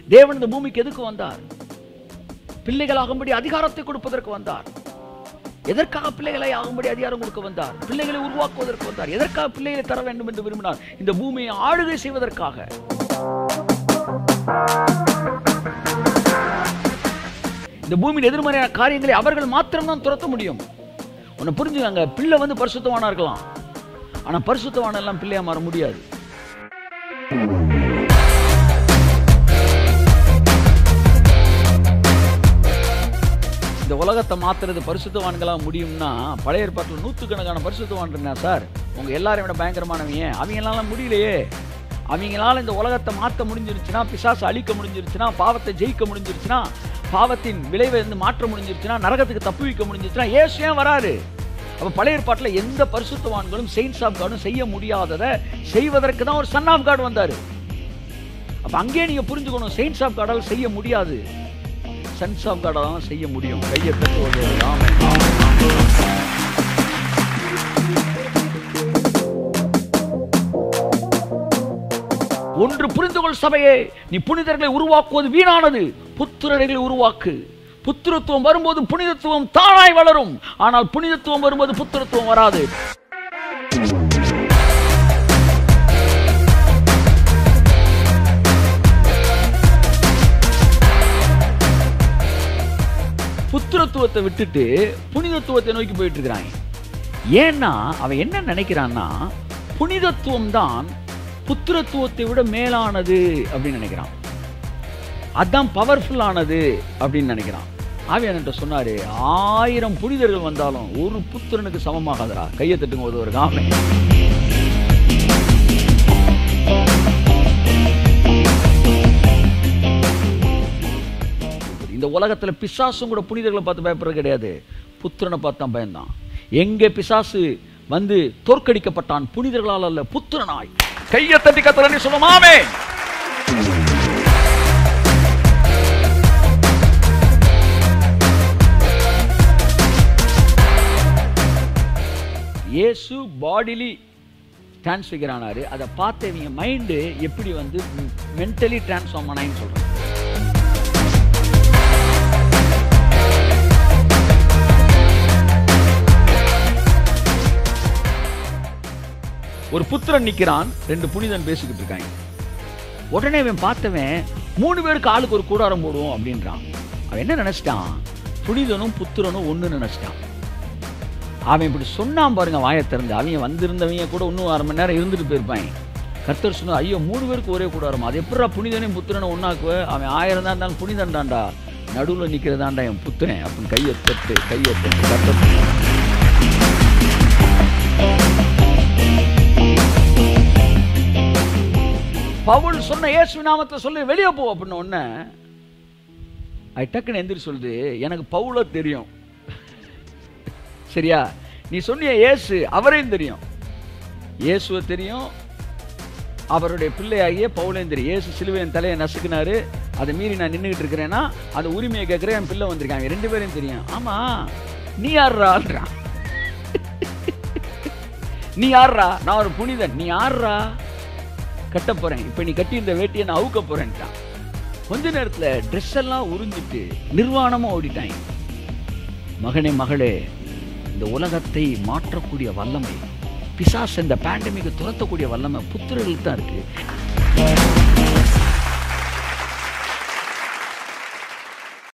தேவன் இந்த பூமிக்கு எதுக்கு வந்தார் பிள்ளைகளாகும்படி அதிகாரத்தை கொடுப்பதற்கு வந்தார் எதற்காக பிள்ளைகளை ஆகும்படி அதிகாரம் கொடுக்க வந்தார் பிள்ளைகளை உருவாக்குவதற்கு வந்தார் எதற்காக பிள்ளைகளை தர வேண்டும் என்று விரும்பினார் இந்த பூமியை ஆளுகை செய்வதற்காக இந்த பூமியின் எதிர்மறையான காரியங்களை அவர்கள் மாத்திரம்தான் துரத்த முடியும் உன்னை புரிஞ்சுக்காங்க பிள்ளை வந்து பரிசுத்தவானா இருக்கலாம் ஆனா பரிசுத்தவான எல்லாம் பிள்ளையா மாற முடியாது இந்த உலகத்தை மாத்துறது பரிசுத்தவான்களா முடியும்னா பழைய ஏற்பாட்டில் நூற்றுக்கணக்கான பரிசுத்தவான் இருந்தா சார் உங்க எல்லாரையும் விட பயங்கரமானவங்க அவங்களால முடியலையே அவங்களால இந்த உலகத்தை மாற்ற முடிஞ்சிருச்சுன்னா பிசாசு அழிக்க முடிஞ்சிருச்சுன்னா பாவத்தை ஜெயிக்க முடிஞ்சிருச்சுன்னா பாவத்தின் விளைவை வந்து மாற்ற முடிஞ்சிருச்சுன்னா நரகத்துக்கு தப்பு வைக்க முடிஞ்சிருச்சுன்னா ஏசு ஏன் வராரு அப்ப பழைய ஏற்பாட்டில் எந்த பரிசுத்தவான்களும் செயின்ஸ் ஆஃப் காடும் செய்ய முடியாததை செய்வதற்கு தான் ஒரு சன் ஆஃப் காட் வந்தாரு அப்ப அங்கேயே நீங்க புரிஞ்சுக்கணும் செயின்ஸ் ஆஃப் காடால் செய்ய முடியாது சன்ஸ் ஆஃப் காடால் தான் செய்ய முடியும் கையை தட்டுவது ஆமென், ஆமென், ஆமென். ஒன்று புரிந்து கொள் சபையே நீ புனிதர்களை உருவாக்குவது வீணானது புத்திரர்களை உருவாக்கு புத்திரத்துவம் வரும்போது புனிதத்துவம் தானாய் வளரும் ஆனால் புனிதத்துவம் வரும்போது புத்திரத்துவம் வராது புத்திரத்துவத்தை விட்டுட்டு புனிதத்துவத்தை நோக்கி போயிட்டு இருக்கிறாங்க ஏன்னா அவன் என்ன நினைக்கிறான்னா புனிதத்துவம் தான் புத்திரத்துவத்தை விட மேலானது அப்படின்னு நினைக்கிறான் அதான் பவர்ஃபுல்லானது அப்படின்னு நினைக்கிறான் ஆவியானன்ற சொன்னாரு ஆயிரம் புனிதர்கள் வந்தாலும் ஒரு புத்திரனுக்கு சமமாகாதரா கையை தட்டுங்க போது ஒரு காமை இந்த உலகத்துல பிசாசும் கூட புனிதர்களை பார்த்து பயப்படுறது கிடையாது புத்திரனை பார்த்து தான் பயந்தான் எங்கே பிசாசு வந்து தோற்கடிக்கப்பட்டான் புனிதர்களால் அல்ல புத்திரனாய் கையை தட்டி கத்தலன்னு சொல்லுமாமே இயேசு பாடிலி டிரான்ஸ்ஃபிகர் ஆனாரு அதை பார்த்து இவங்க மைண்டு எப்படி வந்து மென்டலி டிரான்ஸ்ஃபார்ம் ஆனாயின்னு சொல்றாங்க ஒரு புத்திரன் நிக்கிறான் ரெண்டு புனிதன் பேசிக்கிட்டு இருக்காங்க உடனே அவன் பார்த்தவன் மூணு பேருக்கு ஆளுக்கு ஒரு கூடாரம் போடுவோம் அப்படின்றான் அவன் என்ன நினைச்சிட்டான் புனிதனும் புத்திரனும் ஒண்ணு நினைச்சிட்டான் அவன் இப்படி சொன்னான் பாருங்க வாயை திறந்து அவங்க வந்திருந்தவங்க கூட இன்னும் அரை மணி நேரம் இருந்துட்டு போயிருப்பாங்க கர்த்தர் சொன்னா ஐயோ மூணு பேருக்கு ஒரே கூடாரம் அது எப்படிடா புனிதனையும் புத்திரனை ஒன்னாக்குவ அவன் ஆயிரம் தான் இருந்தாலும் புனிதன் தான்டா நடுவில் நிற்கிறதாண்டா என் புத்திரன் அப்படின்னு கையை தட்டு கையை தட்டு கர்த்தர் சொன்னார். பவுல் சொன்ன இயேசு நாமத்தை சொல்லி வெளியே போ அப்படின்னு உடனே அது டக்குன்னு எந்திரி சொல்லுது எனக்கு பவுல தெரியும் சரியா நீ சொன்னிய இயேசு அவரையும் தெரியும் இயேசுவை தெரியும் அவருடைய பிள்ளையாகிய பவுலையும் தெரியும் இயேசு சிலுவையின் தலையை நசுக்குனாரு அதை மீறி நான் நின்றுகிட்டு இருக்கிறேன்னா அந்த உரிமையை கேட்குறேன் என் பிள்ளை வந்திருக்காங்க ரெண்டு பேரையும் தெரியும் ஆமா நீ யாருறான்றான் நீ யாருடா நான் ஒரு புனிதன் நீ யாருடா கட்ட போறேன் இப்ப நீ கட்டி இந்த வேட்டியை நான் அவுக்க போறேன்ட்டான் கொஞ்ச நேரத்துல ட்ரெஸ் எல்லாம் உறிஞ்சிட்டு நிர்வாணமா ஓடிட்டாங்க மகனே மகளே இந்த உலகத்தை மாற்றக்கூடிய வல்லமை பிசாஸ் இந்த பேண்டமிக்கை துரத்தக்கூடிய வல்லமை புத்திரர்களுக்கு தான் இருக்கு